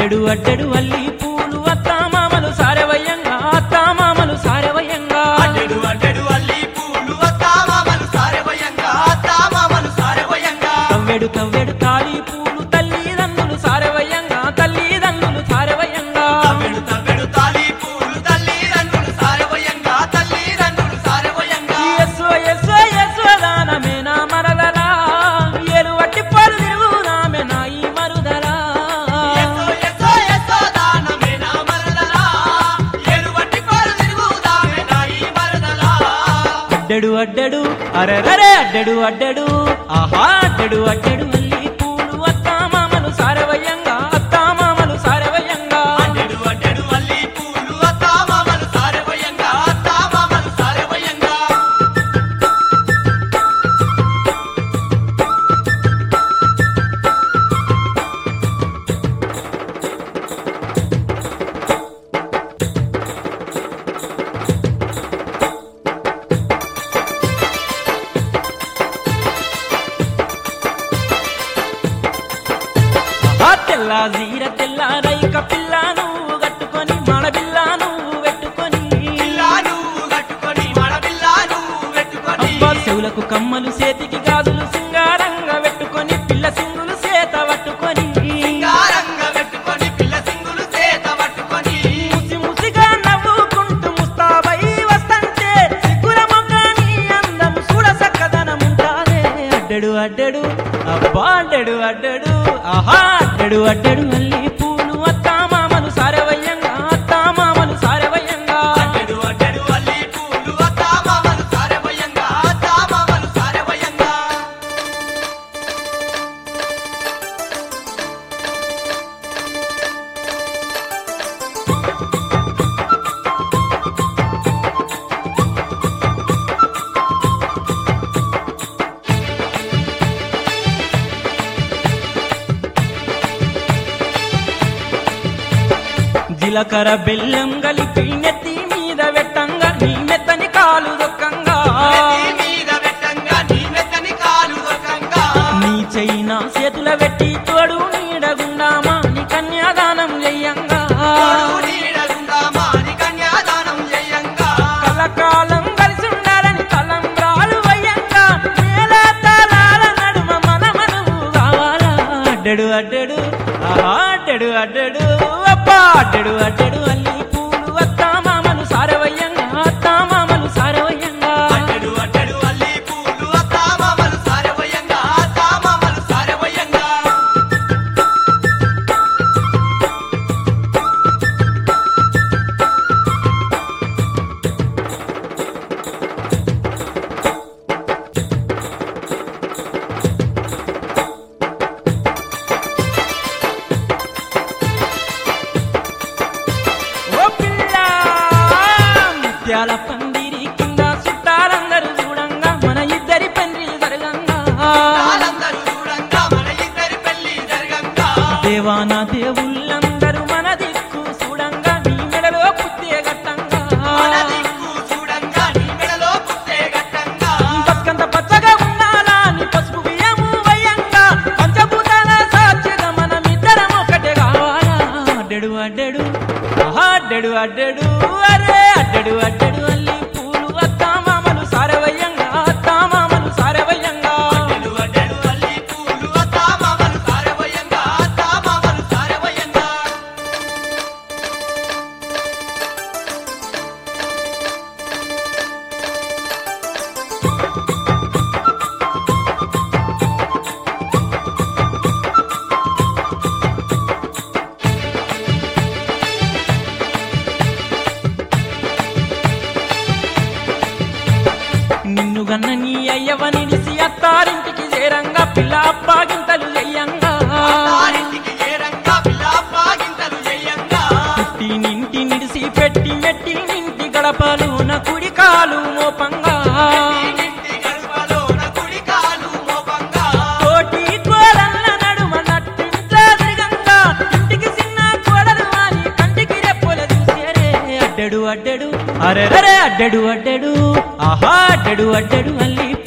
అడ్డడు అడ్డడు అల్లి పూలు అత్తామామలు సారవయ్యంగా అత్తామామలు సారవయ్యంగా అడ్డెడు అడ్డెడు అల్లి పూలు అత్తామామలు సారవయంగా అత్తామామలు సారవయంగా తవ్వెడు తవ్వెడు తాళి పూలు తల్లిదండ్రులు సారవయ్యంగా తల్లిదండ్రులు సారవయ్యంగా తవ్వెడు తవ్వెడు తాళి పూలు తల్లిదండ్రులు సారవయంగా తల్లిదండ్రులు సారవయంగా ఎస్సో ఎస్సో ఎస్సో దానమేనా మరదలా ఏలు వట్టి పలు తిరుగుదామె నా ఈ మరుదలా ఎస్సో ఎస్సో ఎస్సో దానమే నా మరదలా ఎలువట్టి పాలు తిరుగుదామే నా ఈ మరదలా అడ్డడు అడ్డడు అరరరే అడ్డడు అడ్డడు ఆహా అడ్డడు అడ్డడు అల్లి పూలు అత్తామామలు సారవయ్యంగా అత్తామామలు సారవయ్యంగా అడ్డెడు అడ్డెడు అల్లి పూలు అత్తామామలు సారవయంగా అత్తామామలు సారవయంగా ఆ తెల్ల జీర తెల్ల రైక పిల్ల నువ్వు కట్టుకొని మడబిల్ల నువ్వు పెట్టుకొని పిల్లా నువ్వు కట్టుకొని మడబిల్లా నువ్వు పెట్టుకొని అబ్బా చెవులకు కమ్మలు చేతికి గాజులు సింగారంగా పెట్టుకొని పిల్ల సింగులు చేత పట్టుకొని సింగారంగా పెట్టుకొని పిల్ల సింగులు చేత పట్టుకొని ముసి ముసిగా నవ్వుకుంటూ ముస్తాబై వస్తంటే సిగ్గుల మొగ్గని అందం చూడ సక్కదనముంటాదే అడ్డడు అడ్డడు అబ్బా అడ్డడు అడ్డడు ఆహా అడ్డడు అడ్డడు అల్లి పూలు అత్తామామలు సారవయ్యంగా అత్తామామలు సారవయ్యంగా అడ్డెడు అడ్డెడు అల్లి పూలు అత్తామామలు సారవయంగా అత్తామామలు సారవయంగా జీలకర్ర బెల్లం కలిపి నెత్తి మీద పెట్టంగా నీ మెత్తని కాలు దొక్కంగా నీ మీద పెట్టంగా నీ మెత్తని కాలు దొరకంగా నీ చైనా చేతుల పెట్టి తోడు నీడగుండామా నీ కన్యాదానం చెయ్యంగా తోడు నీడగుండామా నీ కన్యాదానం చేయంగా కలకాలం కలిసి ఉండాలని తలంబ్రాలు వయ్యంగా నేల తలాల నడుమ మన మనవు కావాలా అడ్డడు అడ్డడు ఆహా అడ్డడు అడ్డడు అబ్బా అడ్డడు అడ్డడు అల్లి పూలు అత్తామామలు సారవయ్యంగా అత్తామామలు సారవయ్యంగా అడ్డెడు అడ్డెడు అల్లి పూలు అత్తామామలు సారవయంగా అత్తామామలు సారవయంగా ఓ పిల్ల ముత్యాల పందిరి కింద చుట్టాలందరూ చూడంగా మన ఇద్దరి పెళ్లి జరగంగా వాళ్ళందరూ చూడంగా మన ఇద్దరి పెళ్లి జరగంగా దేవాన దేవుళ్ళందరూ మన దిక్కు చూడంగా నీ మెడలో పుత్తే గట్టంగా మన దిక్కు చూడంగా నీ మెడలో పుట్టే గట్టంగా బతుకంత పచ్చగా ఉండాలా నీ పసుపు బియ్యము వయ్యంగా పంచభూతాల సాక్షిగా మనమిద్దరం ఒకటే కావాలా అడ్డడు అడ్డడు ఆహా అడ్డడు అడ్డడు అరే అడ్డడు అడ్డడు అల్లి పూలు అత్తామామలు సారవయ్యంగా అత్తామామలు సారవయ్యంగా అడ్డెడు అడ్డెడు అల్లి పూలు అత్తామామలు సారవయంగా అత్తామామలు సారవయంగా నిన్ను గన్న నీ అయ్యవ నిలిసి అత్తారింటికి చేరంగా పిల్ల అప్పాగింతలు చెయ్యంగా తారింటికి చేరంగా పిల్ల పాగింతలు చేయంగా పుట్టి నింటి నిడిసి పెట్టి మెట్టి నింటి గడపలోన కుడి కాలు మోపంగా ఇంటి గడపలోన కుడి కాలు మోపంగా కోటి కోరల్ల నడుమ నట్టింట్ల తిరగంగా ఇంటికి చిన్న కోడలు అని కంటికి రెప్పొల చూసేరే అడ్డడు అడ్డడు అరెరరే అడ్డడు అడ్డడు ఆహా అడ్డడు అడ్డడు అల్లి